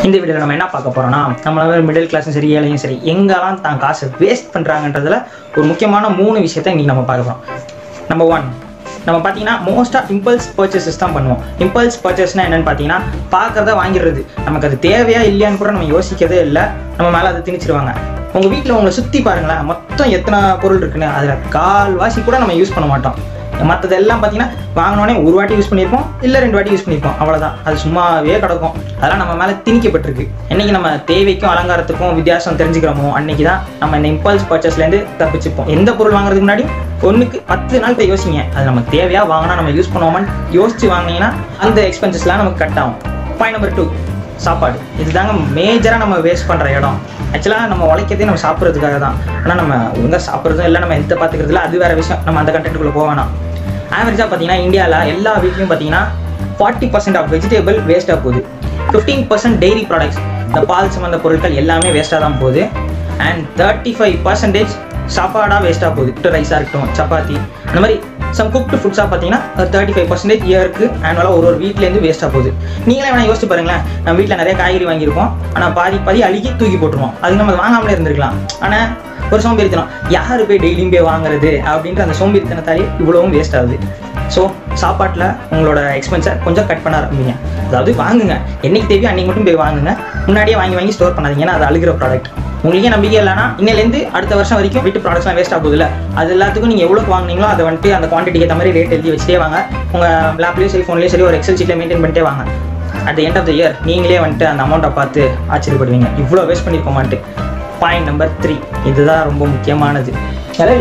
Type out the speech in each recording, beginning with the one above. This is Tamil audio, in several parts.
இந்த வீடியோவில் நம்ம என்ன பார்க்க போறோம்னா நம்மள மிடில் கிளாஸும் சரி ஏழையும் சரி எங்கெல்லாம் தான் காசை வேஸ்ட் பண்ணுறாங்கன்றதுல ஒரு முக்கியமான மூணு விஷயத்தை இன்னைக்கு நம்ம பார்க்க போகிறோம் நம்பர் ஒன் நம்ம பார்த்தீங்கன்னா மோஸ்ட்டாக இம்பல்ஸ் பர்ச்சேசஸ் தான் பண்ணுவோம் இம்பல்ஸ் பர்ச்சேஸ்னால் என்னென்னு பார்த்தீங்கன்னா பார்க்குறத வாங்கிடுறது நமக்கு அது தேவையா இல்லையான்னு கூட நம்ம யோசிக்கிறதே இல்லை நம்ம மேலே அதை திணிச்சிருவாங்க உங்கள் வீட்டில் உங்களை சுற்றி பாருங்களேன் மொத்தம் எத்தனை பொருள் இருக்குன்னு அதில் கால்வாசி கூட நம்ம யூஸ் பண்ண மாட்டோம் மற்றதெல்லாம் பார்த்தீங்கன்னா வாங்கினோடனே ஒரு வாட்டி யூஸ் பண்ணியிருப்போம் இல்லை ரெண்டு வாட்டி யூஸ் பண்ணியிருப்போம் அவ்வளோதான் அது சும்மாவே கிடக்கும் அதெல்லாம் நம்ம மேலே திணிக்கப்பட்டிருக்கு என்னைக்கு நம்ம தேவைக்கும் அலங்காரத்துக்கும் வித்தியாசம் தெரிஞ்சுக்கிறோமோ அன்னைக்கு தான் நம்ம இந்த இம்பல்ஸ் பர்ச்சேஸ்லேருந்து தப்பிச்சுப்போம் எந்த பொருள் வாங்குறதுக்கு முன்னாடி ஒன்றுக்கு பத்து நாள் போய் யோசிங்க அது நமக்கு தேவையா வாங்கினா நம்ம யூஸ் பண்ணுவோமான்னு யோசிச்சு வாங்கினீங்கன்னா அந்த எக்ஸ்பென்சஸ்லாம் நமக்கு கட் ஆகும் பாயிண்ட் நம்பர் டூ சாப்பாடு இதுதாங்க மேஜராக நம்ம வேஸ்ட் பண்ணுற இடம் ஆக்சுவலாக நம்ம உழைக்கிறதே நம்ம சாப்பிட்றதுக்காக தான் ஆனால் நம்ம ஒழுங்காக சாப்பிட்றதும் இல்லை நம்ம எந்த பார்த்துக்கிறதுல அது வேறு விஷயம் நம்ம அந்த கண்டென்ட்டுக்குள்ளே போக வேணாம் ஆவரேஜாக பார்த்தீங்கன்னா இந்தியாவில் எல்லா வீட்லையும் பார்த்தீங்கன்னா ஃபார்ட்டி பர்சன்ட் ஆஃப் வெஜிடபிள் வேஸ்ட்டாக போகுது ஃபிஃப்டீன் பர்சன்ட் டெய்ரி ப்ராடக்ட்ஸ் இந்த பால் சம்மந்த பொருட்கள் எல்லாமே வேஸ்ட்டாக தான் போகுது அண்ட் தேர்ட்டி ஃபைவ் பர்சன்டேஜ் சாப்பாடாக வேஸ்ட்டாக போகுது ரைஸாக இருக்கட்டும் சப்பாத்தி அந்த மாதிரி சம் குக்டு ஃபுட்ஸாக பார்த்தீங்கன்னா தேர்ட்டி ஃபைவ் பர்சன்டேஜ் இயருக்கு ஆனுவலாக ஒரு ஒரு வீட்லேருந்து வேஸ்ட்டாக போகுது நீங்களே வேணா யோசிச்சு பாருங்களேன் நம்ம வீட்டில் நிறைய காய்கறி வாங்கியிருப்போம் ஆனால் பாதி பாதி அழுகி தூக்கி போட்டுருவோம் அது நம்ம வாங்காமலே இருந்திருக்கலாம் ஆனால் ஒரு சோம்பேறித்தனம் யார் போய் டெய்லியும் போய் வாங்குறது அப்படின்ற அந்த சோம்பேறித்தனத்தாலே இவ்வளவும் வேஸ்ட் ஆகுது ஸோ சாப்பாட்டில் உங்களோட எக்ஸ்பென்ஸை கொஞ்சம் கட் பண்ண ஆரம்பிங்க அதாவது வாங்குங்க என்னைக்கு தேவையோ அன்னைக்கு மட்டும் போய் வாங்குங்க முன்னாடியே வாங்கி வாங்கி ஸ்டோர் பண்ணாதீங்க ஏன்னா அது அழுகிற ப்ராடக்ட் உங்களுக்கே நம்பிக்கை இல்லைனா இன்னிலேருந்து அடுத்த வருஷம் வரைக்கும் வீட்டு ப்ராடக்ட்ஸ்லாம் வேஸ்ட் ஆகுதுல்ல அது எல்லாத்துக்கும் நீங்கள் எவ்வளோ வாங்குனீங்களோ அதை வந்துட்டு அந்த குவான்டிட்டிக்கு ஏற்ற மாதிரி ரேட் எழுதி வச்சுட்டே வாங்க உங்கள் லேப்லேயும் சரி ஃபோன்லேயும் சரி ஒரு எக்ஸல் ஷீட்டில் மெயின்டைன் பண்ணிட்டே வாங்க at end of the year நீங்களே வந்துட்டு அந்த அமௌண்ட்டை பார்த்து ஆச்சரியப்படுவீங்க இவ்வளோ வேஸ்ட் பண்ணியிருக்கோமான்ட்டு பாயிண்ட் நம்பர் த்ரீ இதுதான் ரொம்ப முக்கியமானது சரி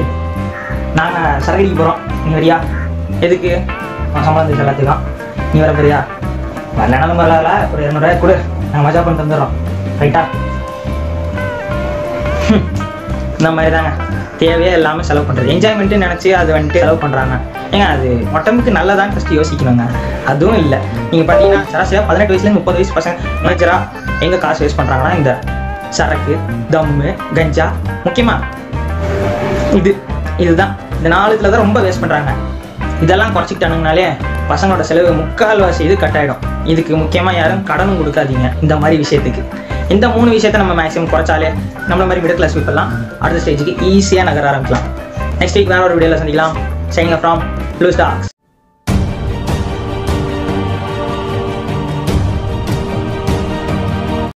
நாங்கள் சரகடிக்கு போகிறோம் நீ வரியா எதுக்கு உன் சம்பளம் எல்லாத்துக்கும் நீ வர போறியா வரலனாலும் வரல ஒரு இரநூறுவாய் கொடு நாங்கள் மஜா பண்ணிட்டு வந்துடுறோம் ரைட்டா இந்த மாதிரி தாங்க தேவையே எல்லாமே செலவு பண்ணுறது என்ஜாய்மெண்ட்டு நினச்சி அது வந்துட்டு செலவு பண்ணுறாங்க ஏங்க அது உடம்புக்கு நல்லதான்னு ஃபஸ்ட்டு யோசிக்கணுங்க அதுவும் இல்லை நீங்கள் பார்த்தீங்கன்னா சராசரியாக பதினெட்டு வயசுலேருந்து முப்பது வயசு பசங்க மேஜராக எங்கே காசு வேஸ்ட் பண்ணுறாங்கன்னா இந்த சரக்கு தம்மு கஞ்சா முக்கியமாக இது இதுதான் இந்த நாலு இதில் தான் ரொம்ப வேஸ்ட் பண்ணுறாங்க இதெல்லாம் குறைச்சிக்கிட்டானுங்கனாலே பசங்களோட செலவு முக்கால்வாசி இது கட் ஆகிடும் இதுக்கு முக்கியமாக யாரும் கடனும் கொடுக்காதீங்க இந்த மாதிரி விஷயத்துக்கு இந்த மூணு விஷயத்தை நம்ம மேக்ஸிமம் குறைச்சாலே நம்மள மாதிரி மிடில் கிளாஸ் பீப்பிள்லாம் அடுத்த ஸ்டேஜுக்கு ஈஸியாக நகர ஆரம்பிக்கலாம் நெக்ஸ்ட் வீக் வேற ஒரு வீடியோவில் சந்திக்கலாம் சைனிங் ஃப்ரம் ப்ளூ ஸ்டாக்ஸ்